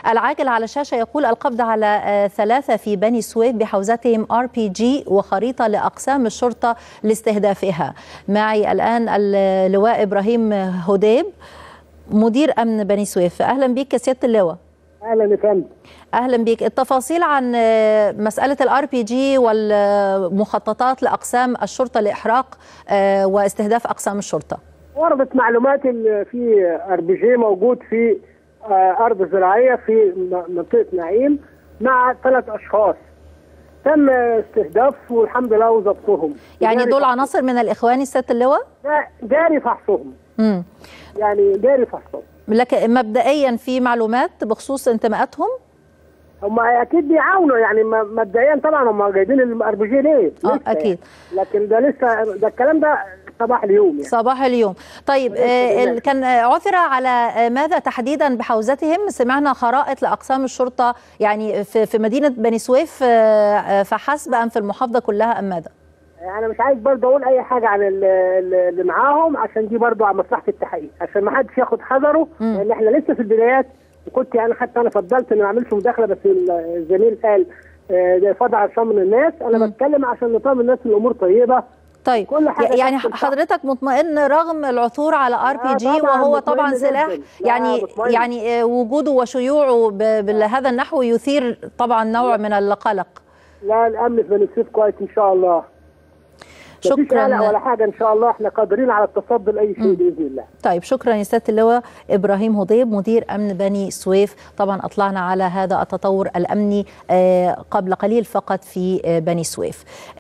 العاجل على الشاشة يقول القبض على آه، ثلاثة في بني سويف بحوزتهم ار بي جي وخريطة لأقسام الشرطة لاستهدافها معي الآن اللواء إبراهيم هديب مدير أمن بني سويف أهلا بك يا سيادة اللواء اهلا يا فندم اهلا بك التفاصيل عن آه، مساله الار بي جي والمخططات لاقسام الشرطه لاحراق آه، واستهداف اقسام الشرطه وردت معلومات ان في ار بي جي موجود في آه، ارض زراعيه في م- منطقه نعيم مع ثلاث اشخاص تم استهداف والحمد لله وضبطهم يعني جاري دول فحص- عناصر من الاخوان سياده اللواء جا- جاري فحصهم امم يعني جاري فحصهم لكن مبدئيا في معلومات بخصوص انتماءاتهم هم اكيد بيعاونوا يعني م- مبدئيا طبعا هم جايبين الار بي جي ليه؟ آه، لسه أكيد. يعني. لكن ده لسه ده الكلام ده صباح اليوم يعني صباح اليوم طيب وليس آه، ال- بذلك. كان عثر على آه، ماذا تحديدا بحوزتهم سمعنا خرائط لاقسام الشرطه يعني في في مدينه بني سويف آه، آه، فحسب ام في المحافظه كلها ام ماذا انا مش عايز برضه اقول اي حاجه عن ال- ال- اللي معاهم عشان دي برضه على مصلحه التحقيق عشان ما حدش ياخد حذره مم. لان احنا لسه في البدايات وكنت يعني حتى انا فضلت اني ما اعملش مداخله بس ال- الزميل قال آه، ده فضع عشان من الناس انا مم. بتكلم عشان نطمن الناس الامور طيبه طيب كل حاجة يعني تحت الصح. حضرتك مطمئن رغم العثور على ار بي آه، جي طبعاً وهو مطمئن طبعا جداً. سلاح لا، يعني مطمئن. يعني آه، وجوده وشيوعه ب- بهذا النحو يثير طبعا نوع من القلق لا الامن في بني سويف كويس ان شاء الله مفيش شكراً. قلق ولا حاجه ان شاء الله احنا قادرين على التصدي لاي شيء باذن الله طيب شكرا يا سياده اللواء ابراهيم هضيب مدير امن بني سويف طبعا اطلعنا على هذا التطور الامني آه، قبل قليل فقط في آه، بني سويف